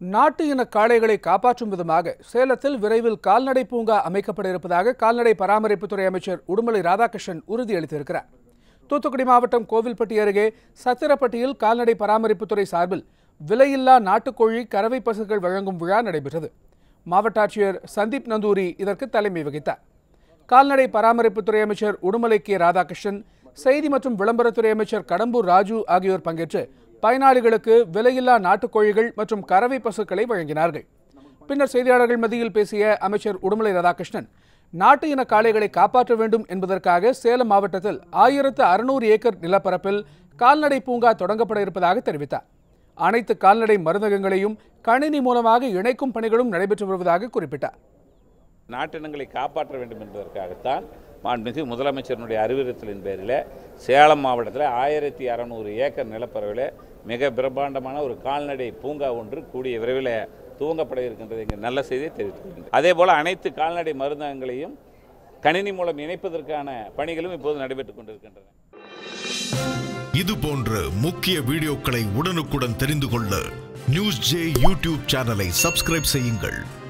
நாட்டு இன காளைகளை காப்பாற்றும் விதமாக சேலத்தில் விரைவில் கால்நடை பூங்கா அமைக்கப்பட இருப்பதாக கால்நடை பராமரிப்புத்துறை அமைச்சர் உடுமலை ராதாகிருஷ்ணன் உறுதியளித்திருக்கிறார் தூத்துக்குடி மாவட்டம் கோவில்பட்டி அருகே சத்திரப்பட்டியில் கால்நடை பராமரிப்புத்துறை சார்பில் விலையில்லா நாட்டுக்கோழி கறவை பசுக்கள் வழங்கும் விழா நடைபெற்றது மாவட்ட ஆட்சியர் சந்தீப் நந்தூரி இதற்கு தலைமை வகித்தார் கால்நடை பராமரிப்புத்துறை அமைச்சர் உடுமலை கே ராதாகிருஷ்ணன் செய்தி மற்றும் விளம்பரத்துறை அமைச்சர் கடம்பூர் ராஜு ஆகியோர் பங்கேற்று பயனாளிகளுக்கு விலையில்லா நாட்டுக்கோழிகள் மற்றும் கறவை பசுக்களை வழங்கினார்கள் பின்னர் செய்தியாளர்கள் மத்தியில் பேசிய அமைச்சர் உடுமலை ராதாகிருஷ்ணன் நாட்டு இன காளைகளை காப்பாற்ற வேண்டும் என்பதற்காக சேலம் மாவட்டத்தில் ஆயிரத்து அறுநூறு ஏக்கர் நிலப்பரப்பில் கால்நடை பூங்கா தொடங்கப்பட இருப்பதாக தெரிவித்தார் அனைத்து கால்நடை மருந்தகங்களையும் கணினி மூலமாக இணைக்கும் பணிகளும் நடைபெற்று வருவதாக குறிப்பிட்டார் நாட்டினங்களை காப்பாற்ற வேண்டும் என்பதற்காகத்தான் மாண்புமிகு முதலமைச்சரினுடைய அறிவுறுத்தலின் பேரில் சேலம் மாவட்டத்தில் ஆயிரத்தி அறநூறு ஏக்கர் நிலப்பரவில் மிக பிரம்மாண்டமான ஒரு கால்நடை பூங்கா ஒன்று கூடிய விரைவில் துவங்கப்பட இருக்கின்றது என்கிற நல்ல செய்தியை தெரிவித்துக் கொள்கின்றேன் அதே போல் அனைத்து கால்நடை மருந்தகங்களையும் கணினி மூலம் இணைப்பதற்கான பணிகளும் இப்போது நடைபெற்றுக் கொண்டிருக்கின்றன இது போன்ற முக்கிய வீடியோக்களை உடனுக்குடன் தெரிந்து கொள்ள நியூஸ் ஜே யூடியூப் சேனலை சப்ஸ்கிரைப் செய்யுங்கள்